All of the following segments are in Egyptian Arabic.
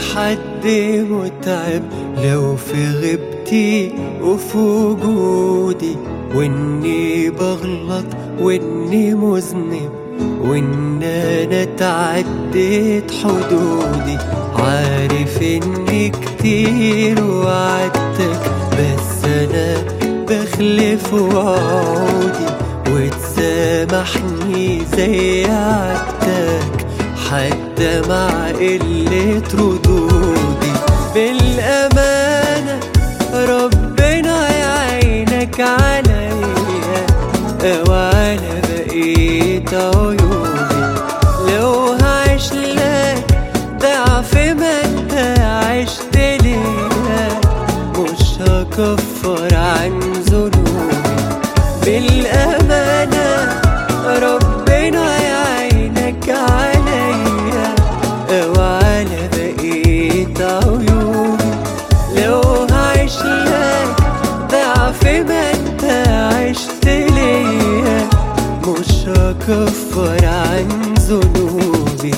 حد متعب لو في غيبتي وفي وجودي واني بغلط واني مذنب وان انا تعديت حدودي عارف اني كتير وعدتك بس انا بخلف وعودي وتسامحني زي عدتك حتى مع قلة ردودي بالأمانة ربنا يعينك عليا وعلى بقية عيوبي لو هعيش لك ضعف ما انت عشت ليا مش هكفر عن ذنوبي بالأمانة ربنا يعينك عليا وعلى بقية عيوبي لو هعيش لك ضعف ما انت عشت ليا مش هكفر عن ذنوبي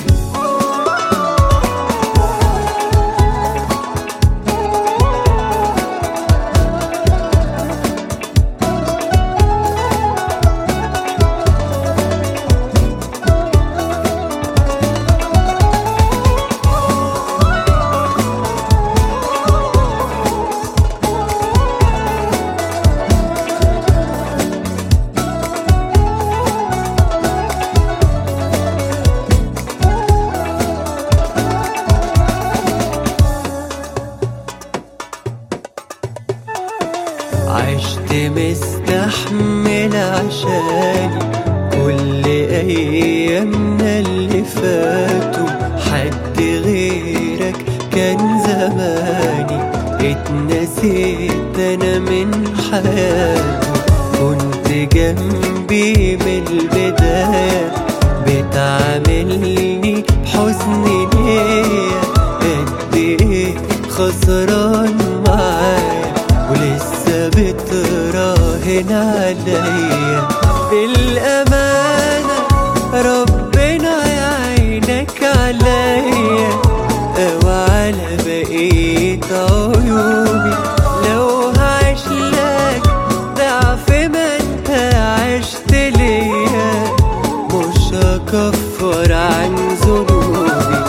عشت مستحمل عشاني كل ايامنا اللي فاتوا حد غيرك كان زماني اتنسيت انا من حياته كنت جنبي من البداية بتعاملني بحزن نية قد ايه خسران معايا ولسه بتراهن عليا بالأمانة ربنا يعينك عليا وعلى بقية عيوبي لو هعيش لك ضعف ما انت عشت ليا مش هكفر عن ذنوبي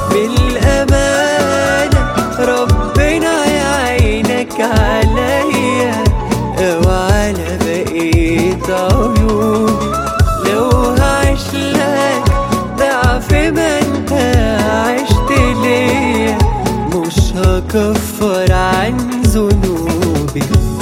بالأمانة ربنا يعينك عليا وعلى بقية عيوبي لو هعيش لك ضعف ما انت عشت ليا مش هكفر عن ذنوبي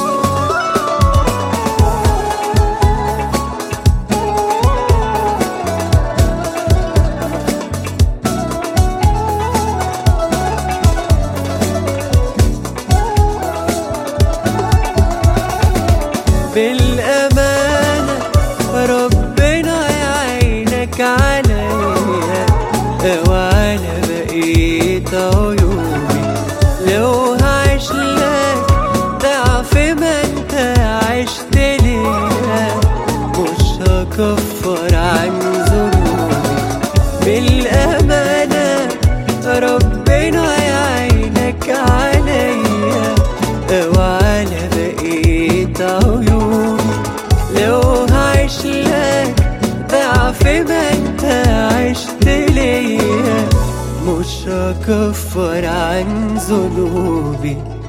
بالأمانة ربنا يعينك عليا وعلى بقية عيوبي لو هعيش لك ضعف ما انت عشت ليا مش هكفر عن ذنوبي بالأمانة ربنا يعينك عليا وعلى بقية عيوبي لو هعيش لك ضعف ما انت عشت ليا مش هكفر عن ذنوبي